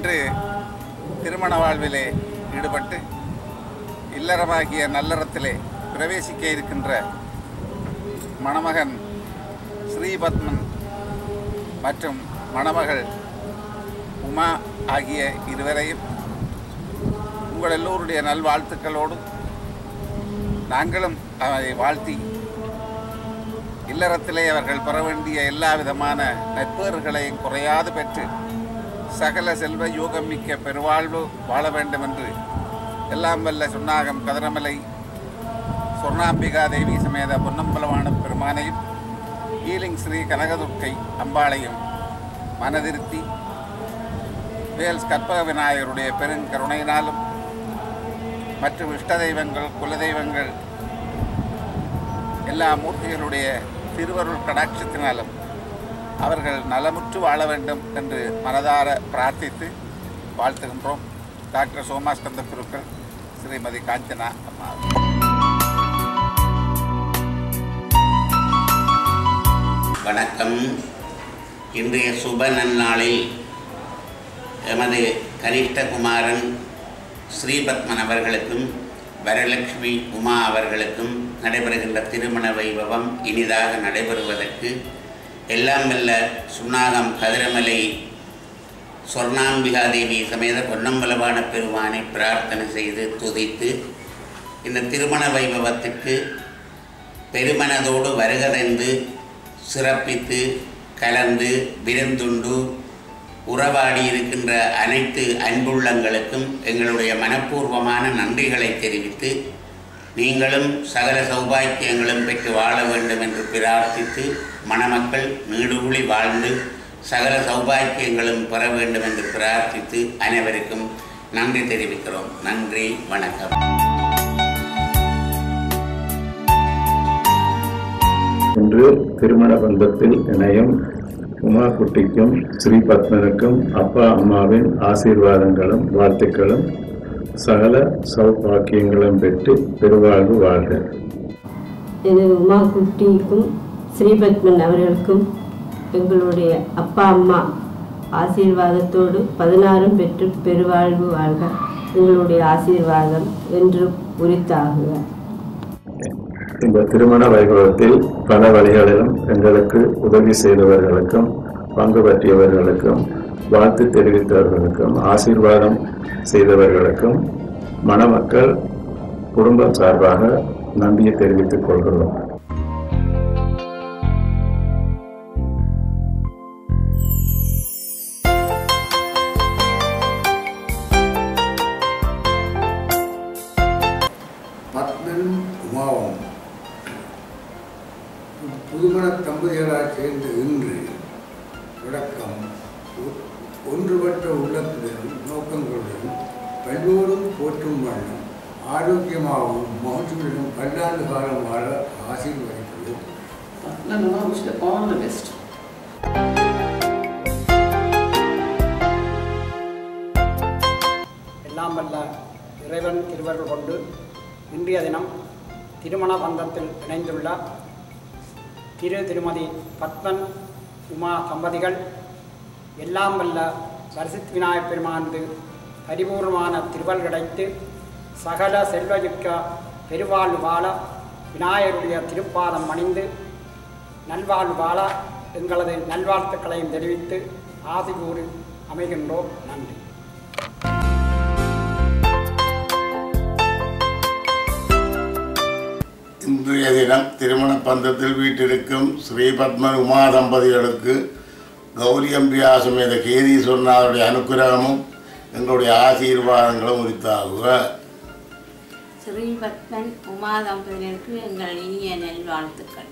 இன்று திருமண வாழ்விலே ஈடுபட்டு இல்லறமாகிய நல்லறத்திலே பிரவேசிக்க இருக்கின்ற மணமகன் ஸ்ரீபத்மன் மற்றும் மணமகள் உமா ஆகிய இருவரையும் உங்கள் எல்லோருடைய நல்வாழ்த்துக்களோடு நாங்களும் அவரை வாழ்த்தி இல்லறத்திலே அவர்கள் பெற வேண்டிய எல்லா விதமான நட்பேறுகளையும் குறையாது பெற்று சகல செல்வ யோகம் மிக்க பெருவாழ்வு வாழ வேண்டும் என்று எல்லாம் வல்ல சுன்னாகம் கதிரமலை சொர்ணாம்பிகா தேவி சமேத பொன்னம்பலவான பெருமானையும் ஈலிங் ஸ்ரீ கனகதுர்க்கை அம்பாளையும் மனதிருத்தி வேல்ஸ் கற்பக விநாயகருடைய பெருங்கருணையினாலும் மற்றும் இஷ்ட தெய்வங்கள் குலதெய்வங்கள் எல்லா மூர்த்திகளுடைய திருவருள் கடாட்சத்தினாலும் அவர்கள் நலமுற்று வாழ வேண்டும் என்று மனதார பிரார்த்தித்து வாழ்த்துகின்றோம் டாக்டர் சோமாஸ்கந்த குருக்கள் ஸ்ரீமதி காஞ்சனா அம்மா வணக்கம் இன்றைய சுப நன்னாளில் எமது கனிஷ்டகுமாரன் ஸ்ரீபத்மன் அவர்களுக்கும் வரலட்சுமி உமா அவர்களுக்கும் நடைபெறுகின்ற திருமண வைபவம் இனிதாக நடைபெறுவதற்கு எல்லாம் வல்ல சுண்ணாகம் கதிரமலை சொர்ணாம்பிகா தேவி சமேத பொன்னம்பலவான பெருமானை பிரார்த்தனை செய்து துதித்து இந்த திருமண வைபவத்துக்கு பெருமனதோடு வருகதென்று சிறப்பித்து கலந்து விருந்துண்டு உறவாடி இருக்கின்ற அனைத்து அன்புள்ளங்களுக்கும் எங்களுடைய மனப்பூர்வமான நன்றிகளை தெரிவித்து நீங்களும் சகல சௌபாக்கியங்களும் பெற்று வாழ வேண்டும் என்று பிரார்த்தித்து மணமக்கள் நீடுகுழி வாழ்ந்து சகல சௌபாக்கியங்களும் பெற வேண்டும் என்று பிரார்த்தித்து அனைவருக்கும் நன்றி தெரிவிக்கிறோம் நன்றி வணக்கம் இன்று திருமண பந்தத்தில் இணையும் உமா குட்டிக்கும் ஸ்ரீபத்மனுக்கும் அப்பா அம்மாவின் ஆசீர்வாதங்களும் வாழ்த்துக்களும் சகல சௌபாக்கியங்களும் பெற்று பெருவாழ்வு வாழ்க இது உமா குட்டிக்கும் ஸ்ரீபத்மன் அவர்களுக்கும் எங்களுடைய அப்பா அம்மா ஆசீர்வாதத்தோடு பதினாறும் பெற்று பெருவாழ்வு வாழ்க எங்களுடைய ஆசீர்வாதம் என்று உரித்தாகுக இந்த திருமண வைபவத்தில் பல வழிகளிலும் எங்களுக்கு உதவி செய்தவர்களுக்கும் பங்கு பற்றியவர்களுக்கும் வாழ்த்து தெரிவித்தவர்களுக்கும் ஆசீர்வாதம் செய்தவர்களுக்கும் மணமக்கள் குடும்பம் சார்பாக நன்றியை தெரிவித்துக் கொள்கிறோம் பத்மனும் உமாவும் புதுமண தம்பதிகளாக சேர்ந்து இன்று தொடக்கம் ஒ- ஒன்றுபட்ட உள்ளத்துடனும் நோக்கங்களுடனும் பல்வோரும் போற்றும் வண்ணம் ஆரோக்கியமாகவும் மகிழ்ச்சியுடனும் பல்லாண்டு காலம் வாழ ஆசீர்வதிக்கிறோம் No, no, no, wish you all the best. எல்லாம் வல்ல இறைவன் திருவருள் கொண்டு இன்றைய தினம் திருமண பந்தத்தில் இணைந்துள்ள திரு திருமதி பத்மன் உமா தம்பதிகள் எல்லாம் வல்ல வருசித் விநாயகப் பெருமானது பரிபூர்ணமான திருவள் கிடைத்து சகல செல்வயுக்க பெருவாழ்வு வாழ விநாயகருடைய திருப்பாதம் அணிந்து நல்வாழ்வு வாழ எங்களது நல்வாழ்த்துக்களையும் தெரிவித்து ஆசி கூறி அமைகின்றோம் நன்றி இன்றைய தினம் திருமண பந்தத்தில் வீட்டிருக்கும் ஸ்ரீபத்மன் உமா தம்பதிகளுக்கு கௌரி அம்பியா சமேத கேதி சொன்னாருடைய அனுக்கிரகமும் எங்களுடைய ஆசீர்வாதங்களும் உரித்தாகுக ஸ்ரீபத்மன் உமா தம்பதியருக்கு எங்கள் இனிய நல்வாழ்த்துக்கள்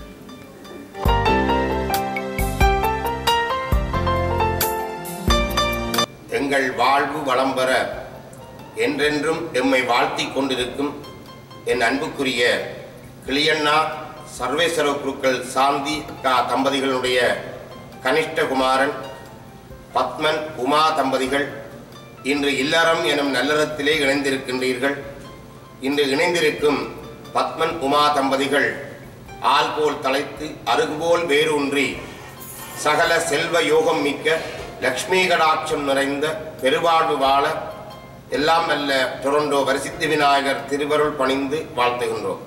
எங்கள் வாழ்வு வளம் பெற என்றென்றும் எம்மை வாழ்த்திக் கொண்டிருக்கும் என் அன்புக்குரிய கிளியண்ணா சர்வேஸ்வர குருக்கள் சாந்தி அக்கா தம்பதிகளுடைய கனிஷ்ட குமாரன் பத்மன் உமா தம்பதிகள் இன்று இல்லறம் எனும் நல்லறத்திலே இணைந்திருக்கின்றீர்கள் இன்று இணைந்திருக்கும் பத்மன் உமா தம்பதிகள் ஆள் போல் தலைத்து அருகுபோல் வேரூன்றி சகல செல்வ யோகம் மிக்க லக்ஷ்மி கடாட்சம் நிறைந்த பெருவாழ்வு வாழ எல்லாம் வல்ல டொரண்டோ வரிசித்தி விநாயகர் திருவருள் பணிந்து வாழ்த்துகின்றோம்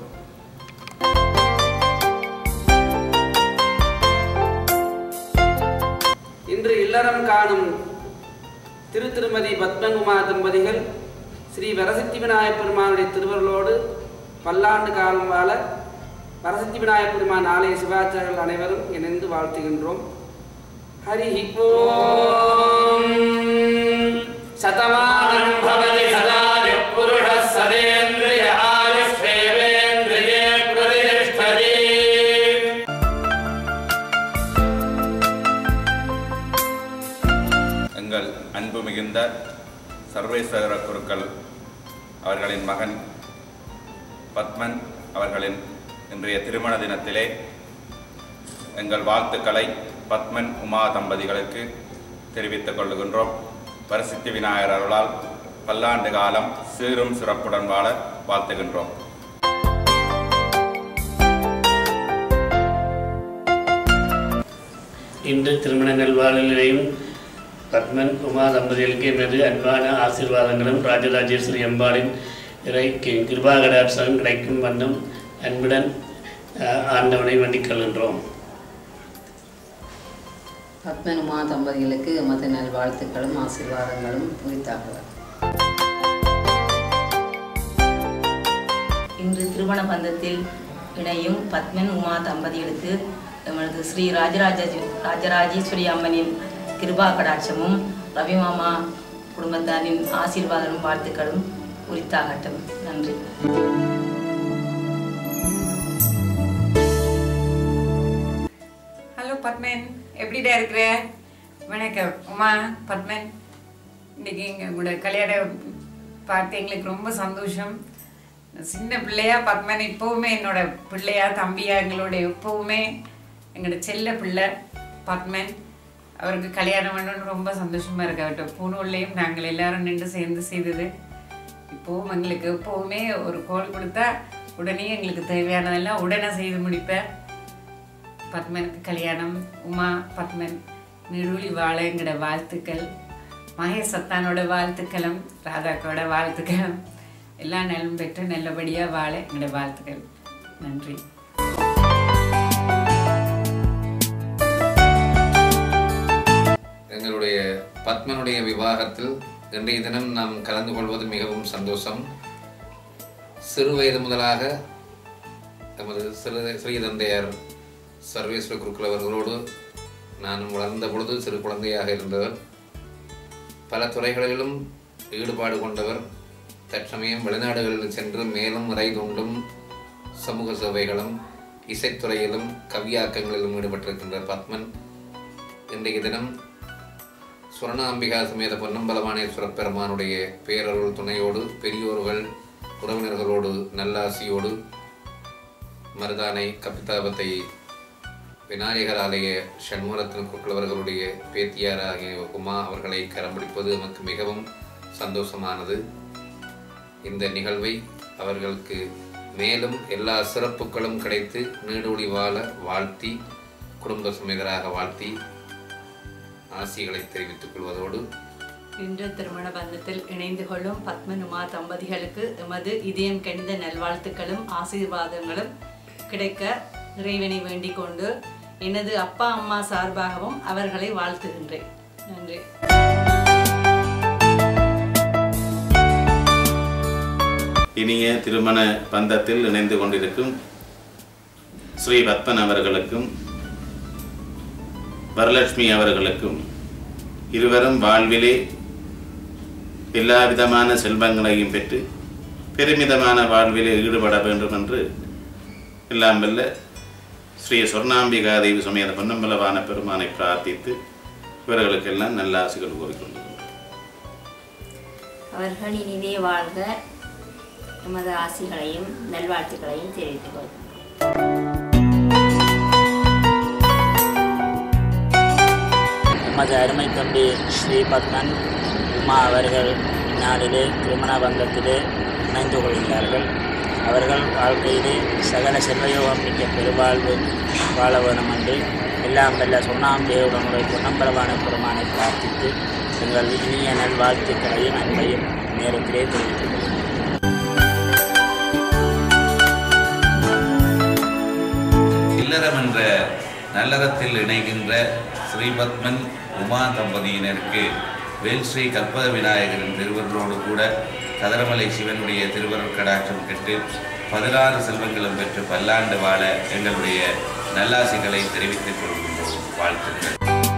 இன்று இல்லறம் காணும் திரு திருமதி பத்மகுமா தம்பதிகள் ஸ்ரீ வரசித்தி விநாயகப் பெருமானுடைய திருவருளோடு பல்லாண்டு காலம் வாழ வரசித்தி விநாயகப் பெருமான் ஆலய சிவாச்சாரியர்கள் அனைவரும் இணைந்து வாழ்த்துகின்றோம் ஹரி ஓம் சதமானம் பவதி சதாய புருஷ சதேந்திரிய ஆயுஷ்வேவேந்திரியே பிரதிஷ்டதே எங்கள் அன்பு மிகுந்த சர்வேஸ்வர குருக்கள் அவர்களின் மகன் பத்மன் அவர்களின் இன்றைய திருமண தினத்திலே எங்கள் வாழ்த்துக்களை பத்மன் உமா தம்பதிகளுக்கு தெரிவித்துக் கொள்ளுகின்றோம் பரிசுத்தி விநாயகர் அருளால் பல்லாண்டு காலம் சீரும் சிறப்புடன் வாழ வாழ்த்துகின்றோம் இன்று திருமண நல்வாழ்விலையும் பத்மன் உமா தம்பதிகளுக்கு எனது அன்பான ஆசீர்வாதங்களும் ராஜராஜேஸ்வரி அம்பாளின் இறை கி- கிருபாகடாட்சம் கிடைக்கும் வண்ணம் அன்புடன் அஹ், ஆண்டவனை வேண்டிக் கொள்கின்றோம் பத்மனுமா தம்பதிகளுக்கு எமது நல்வாழ்த்துக்களும் ஆசீர்வாதங்களும் உரித்தாக இன்று திருமண பந்தத்தில் இணையும் பத்மன் உமா தம்பதிகளுக்கு எமது ஸ்ரீ ராஜராஜ ராஜராஜேஸ்வரி அம்மனின் கிருபா கடாட்சமும் ரவிமாமா குடும்பத்தாரின் ஆசீர்வாதமும் வாழ்த்துக்களும் உரித்தாகட்டும் நன்றி ஹலோ பத்மன் எப்படிடா இருக்கிற வணக்கம் உமா பத்மன் இன்னைக்கு இங்கே உங்களோட கல்யாணம் பார்த்து எங்களுக்கு ரொம்ப சந்தோஷம் சின்ன பிள்ளையா பத்மன் இப்போவுமே என்னோட பிள்ளையா தம்பியா எங்களோட எப்போவுமே எங்களோட செல்ல பிள்ளை பத்மன் அவருக்கு கல்யாணம் பண்ணணும்னு ரொம்ப சந்தோஷமா இருக்கு அவர்கிட்ட பூனூர்லேயும் நாங்கள் எல்லாரும் நின்று சேர்ந்து செய்தது இப்போவும் எங்களுக்கு எப்போவுமே ஒரு கோல் கொடுத்தா உடனே எங்களுக்கு தேவையானதெல்லாம் உடனே செய்து முடிப்பேன் பத்மனுக்கு கல்யாணம் உமா பத்மன் நெடுவலி வாழ எங்களோட வாழ்த்துக்கள் மகேஷ் சத்தானோட வாழ்த்துக்களும் ராதாக்கோட வாழ்த்துக்களும் எல்லா நலம் பெற்று நல்லபடியாக வாழ எங்களோட வாழ்த்துக்கள் நன்றி எங்களுடைய பத்மனுடைய விவாகத்தில் இன்றைய தினம் நாம் கலந்து கொள்வது மிகவும் சந்தோஷம் சிறு வயது முதலாக நமது சிறு ஸ்ரீதந்தையார் சர்வேஸ்வர குருக்கள் அவர்களோடு நான் வளர்ந்த பொழுது சிறு குழந்தையாக இருந்தவர் பல துறைகளிலும் ஈடுபாடு கொண்டவர் தற்சமயம் வெளிநாடுகளில் சென்று மேலும் முறை கொண்டும் சமூக சேவைகளும் இசைத்துறையிலும் கவியாக்கங்களிலும் ஈடுபட்டிருக்கின்ற பத்மன் இன்றைய தினம் சுவர்ணாம்பிகா சமேத பொன்னம்பலவானேஸ்வர பெருமானுடைய பேரருள் துணையோடு பெரியோர்கள் உறவினர்களோடு நல்லாசியோடு மருதானை கப்பிதாபத்தை விநாயகர் ஆலய ஷண்முகரத்ன குருக்களவர்களுடைய பேத்தியாராகிய உமா அவர்களை கரம் பிடிப்பது நமக்கு மிகவும் சந்தோஷமானது இந்த நிகழ்வை அவர்களுக்கு மேலும் எல்லா சிறப்புகளும் கிடைத்து நீடூழி வாழ வாழ்த்தி குடும்ப சமேதராக வாழ்த்தி ஆசிகளை தெரிவித்துக் கொள்வதோடு இன்று திருமண பந்தத்தில் இணைந்து கொள்ளும் பத்மனுமா தம்பதிகளுக்கு எமது இதயம் கணிந்த நல்வாழ்த்துக்களும் ஆசீர்வாதங்களும் கிடைக்க இறைவனை வேண்டிக் கொண்டு எனது அப்பா அம்மா சார்பாகவும் அவர்களை வாழ்த்துகின்றேன் நன்றி இனிய திருமண பந்தத்தில் இணைந்து கொண்டிருக்கும் ஸ்ரீ பத்மன் அவர்களுக்கும் வரலட்சுமி அவர்களுக்கும் இருவரும் வாழ்விலே எல்லா விதமான செல்வங்களையும் பெற்று பெருமிதமான வாழ்விலே ஈடுபட வேண்டும் என்று எல்லாம் வல்ல ஸ்ரீ சொர்ணாம்பிகா தேவி சமேத பொன்னம்பலவான பெருமானை பிரார்த்தித்து இவர்களுக்கெல்லாம் நல்ல ஆசைகள் கூறிக்கொள்கிறோம் அவர்கள் இனிதே வாழ்க எமது ஆசிகளையும் நல்வாழ்த்துக்களையும் தெரிவித்துக் கொள்கிறோம் எமது அருமை தம்பி ஸ்ரீ பத்மன் உமா அவர்கள் இந்நாளிலே திருமண பந்தத்திலே இணைந்து கொள்கிறார்கள் அவர்கள் வாழ்க்கையிலே சகல செல்வயோகம் மிக்க பெருவாழ்வு வாழ வேணும் என்று எல்லாம் வல்ல சொன்னாம்பேவுடனுடைய பொன்னம்பலவான பெருமானை பிரார்த்தித்து எங்கள் இனிய நல்வாழ்த்துக்களையும் அன்பையும் நேரத்திலே தெரிவித்துக் கொள்கிறேன் இல்லறம் என்ற நல்லறத்தில் இணைகின்ற ஸ்ரீபத்மன் உமா தம்பதியினருக்கு வேல்ஸ்ரீ கற்பக விநாயகரின் திருவருளோடு கூட கதிரமலை சிவனுடைய திருவருள் கடாட்சம் பெற்று பதினாறு செல்வங்களும் பெற்று பல்லாண்டு வாழ எங்களுடைய நல்லாசிகளை தெரிவித்துக் கொள்கின்றோம் வாழ்த்துக்கள்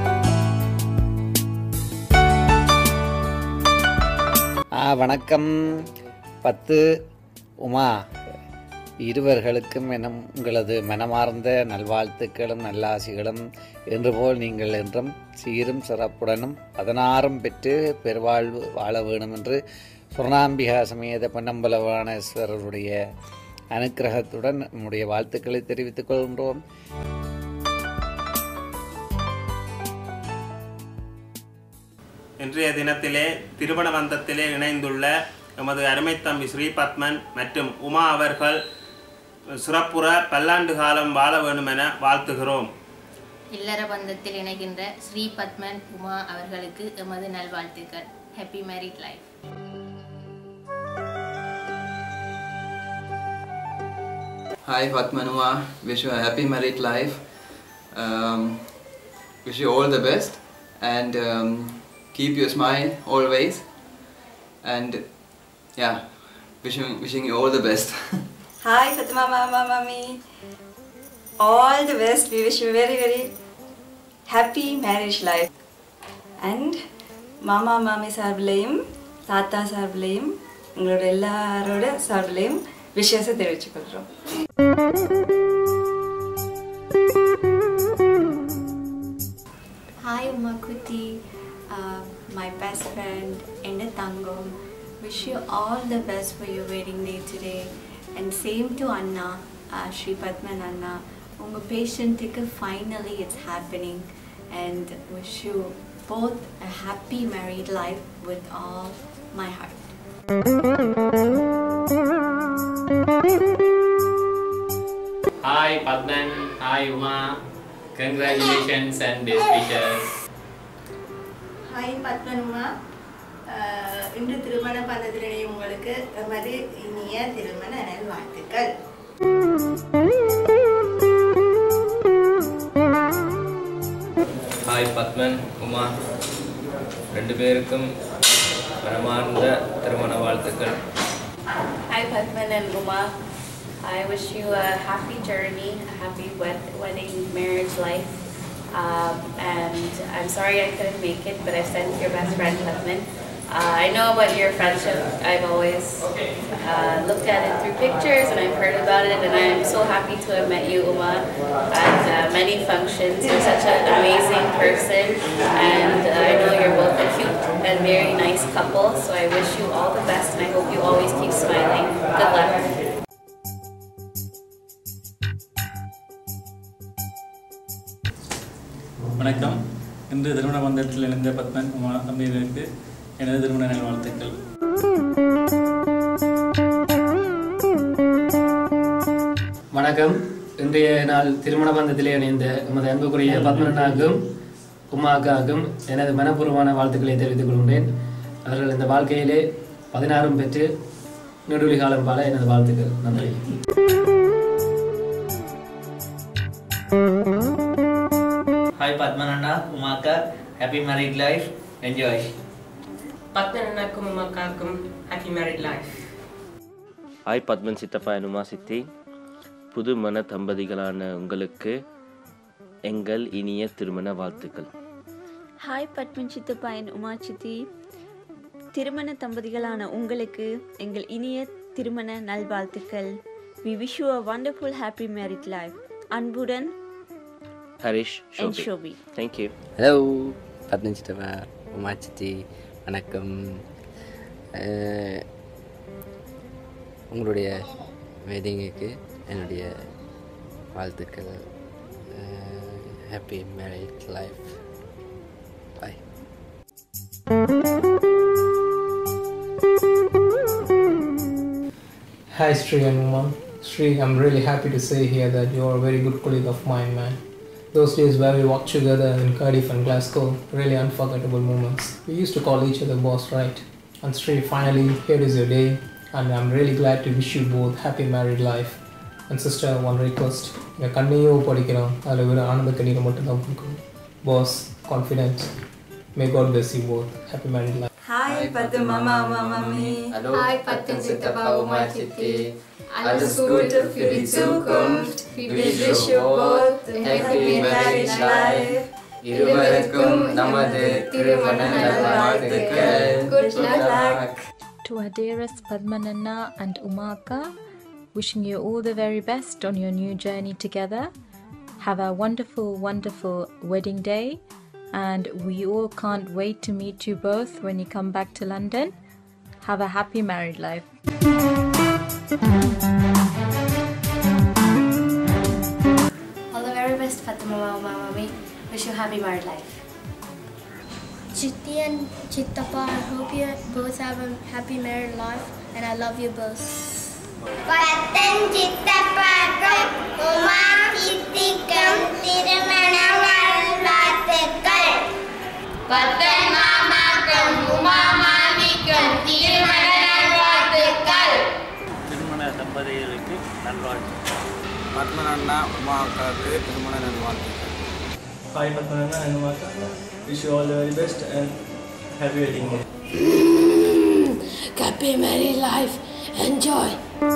ஆ வணக்கம் பத்து உமா இருவர்களுக்கும் எனும் உங்களது மனமார்ந்த நல்வாழ்த்துக்களும் நல்லாசிகளும் என்று போல் நீங்கள் என்றும் சீரும் சிறப்புடனும் பதினாறும் பெற்று பெருவாழ்வு வாழ வேணும் என்று சுவர்ணாம்பிகா சமேத பொன்னம்பலவானேஸ்வரருடைய அனுக்கிரகத்துடன் நம்முடைய வாழ்த்துக்களை தெரிவித்துக் கொள்கின்றோம் இன்றைய தினத்திலே திருமண பந்தத்திலே இணைந்துள்ள எமது அருமை தம்பி ஸ்ரீபத்மன் மற்றும் உமா அவர்கள் சிறப்புற பல்லாண்டு காலம் வாழ வேண்டும் என வாழ்த்துகிறோம் இல்லற பந்தத்தில் இணைகின்ற ஸ்ரீ பத்மன் உமா அவர்களுக்கு எமது நல்வாழ்த்துக்கள் happy married life Hi Fatmanua, wish you a happy married life. Um, wish you all the best and um, keep your smile always. And yeah, wishing, wishing you all the best. Hi Fatima Mama Mummy. All the best. We wish you very very happy marriage life. And மாமா மாமி சார்பிலையும் தாத்தா சார்பிலையும் உங்களோட எல்லாரோட சார்பிலையும் விஷயத்தை தெரிவிச்சுக்கொள்கிறோம் Hi Umakuti, uh, my best friend Enda Tangam. Wish you all the best for your wedding day today. And same to Anna, uh, Sri Padman Anna. உங்க பேஷண்ட்டுக்கு finally it's happening and wish you both a happy married life with all my heart. Hi Padman, hi Uma. Congratulations and best wishes. Hi பத்மனுமா அஹ், இன்று திருமண பந்தத்திலே உங்களுக்கு எமது இனிய திருமண நல்வாழ்த்துக்கள் ஹாய் பத்மன் உமா ரெண்டு பேருக்கும் மனமார்ந்த திருமண வாழ்த்துக்கள் Hi Padman and Uma. I wish you a happy journey, a happy wed- wedding, marriage life. Um, and I'm sorry I couldn't make it, but I sent your best friend Padman. Uh, I know about your friendship. I've always uh, looked at it through pictures and I've heard about it, and I'm so happy to have met you, Uma, at uh, many functions. You're such an amazing person, and I know you're both a cute and very nice couple. So I wish you all the best, and I hope you always keep smiling. Good luck. வணக்கம் இன்று திருமண பந்தத்தில் இணைந்த பத்மன் உமா தம்பிகளுக்கு எனது திருமண நல்வாழ்த்துக்கள் வணக்கம் இன்றைய நாள் திருமண பந்தத்திலே இணைந்த எமது அன்புக்குரிய பத்மனாக்கும் உமாக்காக்கும் எனது மனப்பூர்வமான வாழ்த்துக்களை தெரிவித்துக் கொள்கின்றேன் அவர்கள் இந்த வாழ்க்கையிலே பதினாறும் பெற்று நெடுவழி காலம் பால எனது வாழ்த்துக்கள் நன்றி Hi Padmananda, Umaka, happy married life, enjoy. பத்மனக்கும் உமாக்காக்கும் happy married life hi Padman சித்தப்பா எனுமா சித்தி புது மன தம்பதிகளான உங்களுக்கு எங்கள் இனிய திருமண வாழ்த்துக்கள் ஹாய் பட்மன் சித்தப்பா என் உமா சித்தி திருமண தம்பதிகளான உங்களுக்கு எங்கள் இனிய திருமண நல்வாழ்த்துக்கள் we wish you a wonderful happy married life அன்புடன் Harish And Shobhi Shobhi. Thank you hello Padman சித்தப்பா உமா சித்தி வணக்கம் அஹ், உங்களுடைய வெட்டிங்குக்கு என்னுடைய வாழ்த்துக்கள் happy married life bye Hi Sri and Uma. Sri, I'm really happy to say here that you are a very good colleague of mine, man. Those days where we walked together in Cardiff and Glasgow, really unforgettable moments. We used to call each other boss, right? And Sri, finally, here is your day, and I'm really glad to wish you both happy married life. And sister, one request. என் கண்ணையும் படிக்கிறோம் அதில் வெறும் ஆனந்த கண்ணீரை மட்டும்தான் பிடிக்கும் boss confident may God bless you both happy married life Hi, Patu Mama, Mama, Mami. Hallo, Hi, Paten Patu Sitapa, Oma, Chitti. Alles Gute für die Zukunft. We wish you both a happy married life. இருவருக்கும் நமது திருமண நல்வாழ்த்துக்கள் Good luck. To our dearest Padmanana and Umaka, wishing you all the very best on your new journey together. Have a wonderful, wonderful wedding day, and we all can't wait to meet you both when you come back to London. Have a happy married life. All the very best, Fatima Mama Mami. Wish you happy married life. Chitti and Chittappa, I hope you both have a happy married life and I love you both. பத்தன் சித்தப்பாக்கும் Uma சித்திக்கும் திருமண வாழ்த்துக்கள் பத்தன் மாமாக்கும் உமா மாமிக்கும் திருமண வாழ்த்துக்கள் திருமண தம்பதிகளுக்கு நல்வாழ்த்து பத்மன் அண்ணா உமா அக்காவுக்கு திருமண நல்வாழ்த்துக்கள் Hi Padmanana and Umaka. Wish you all the very best and happy wedding day. Happy married life. Enjoy.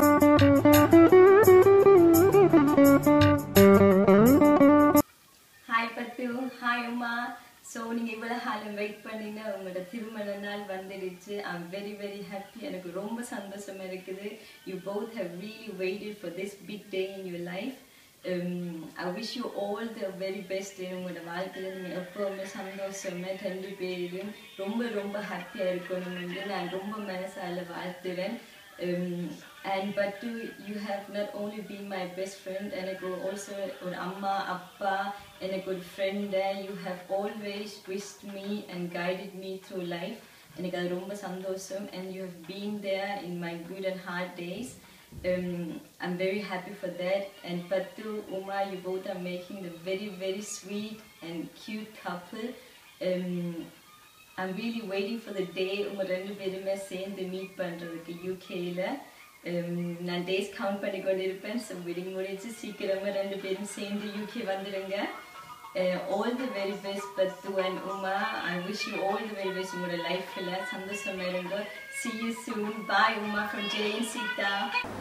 Hi Pathu hi Uma so நீங்கள் இவ்வளோ காலம் வெயிட் பண்ணிங்க உங்களோட திருமண நாள் வந்துடுச்சு ஐம் வெரி வெரி ஹாப்பி எனக்கு ரொம்ப சந்தோஷமா இருக்குது you both have really waited for this big day in your life I wish you all the very best உங்களோட வாழ்க்கையில் நீங்கள் எப்போவுமே சந்தோஷமா ரெண்டு பேரும் ரொம்ப ரொம்ப ஹாப்பியாக இருக்கணும்னு நான் ரொம்ப மனசால வாழ்த்துறேன் um, and but to you have not only been my best friend எனக்கு also ஒரு அம்மா அப்பா எனக்கு ஒரு friend you have always wished me and guided me through life எனக்கு அது ரொம்ப சந்தோஷம் and you have been there in my good and hard days um, I'm very happy for that and Patu, Uma, you both are making the very very sweet and cute couple um, I'm really waiting for the day உங்க ரெண்டு பேருமே சேர்ந்து meet பண்றதுக்கு யூகேல நான் days count பண்ணி கொண்டு இருப்பேன் ஸோ வெட்டிங் முடிஞ்சு சீக்கிரமா ரெண்டு பேரும் சேர்ந்து யூகே வந்துடுங்க all the very best Pathu and Uma I wish you all the very best உங்களோட லைஃப்ல சந்தோஷமா இருங்க see you soon bye Uma from Jay and Sita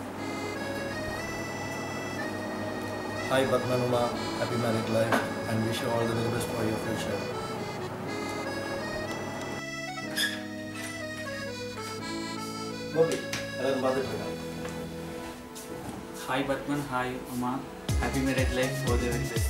Hi Batman Uma, happy married life and wish you all the very best for your future. Gopi எல்லாரும் பார்த்துட்டு இருக்காங்க Hi Batman, hi Uma. Happy married life for the very best.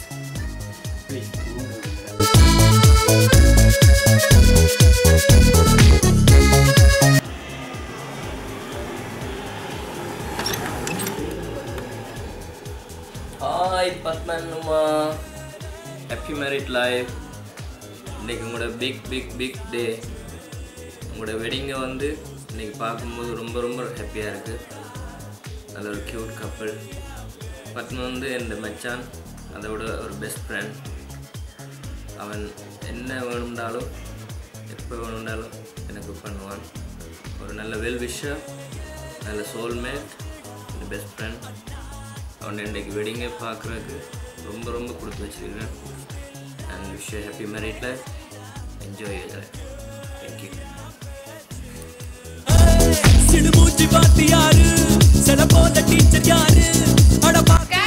Hi Padman Uma happy married life இன்னைக்கு உங்களோட big big big டே உங்களோட வெட்டிங்கை வந்து இன்னைக்கு பார்க்கும்போது ரொம்ப ரொம்ப ஹாப்பியாக இருக்குது நல்ல ஒரு க்யூட் கப்பல் பத்மன் வந்து என் மச்சான் அதோட ஒரு பெஸ்ட் ஃப்ரெண்ட் அவன் என்ன வேணும்னாலும் எப்போ வேணும்னாலும் எனக்கு பண்ணுவான் ஒரு நல்ல வெல் விஷர் நல்ல சோல்மேட் பெஸ்ட் ஃப்ரெண்ட் அவன் இன்றைக்கு வெட்டிங்கை பார்க்குறதுக்கு ரொம்ப ரொம்ப கொடுத்து வச்சிருக்கேன் and wish happy married life enjoy life thank you சிடுமூச்சி பாட்டு யாரு சில போத டீச்சர் யாரு அட பாக்க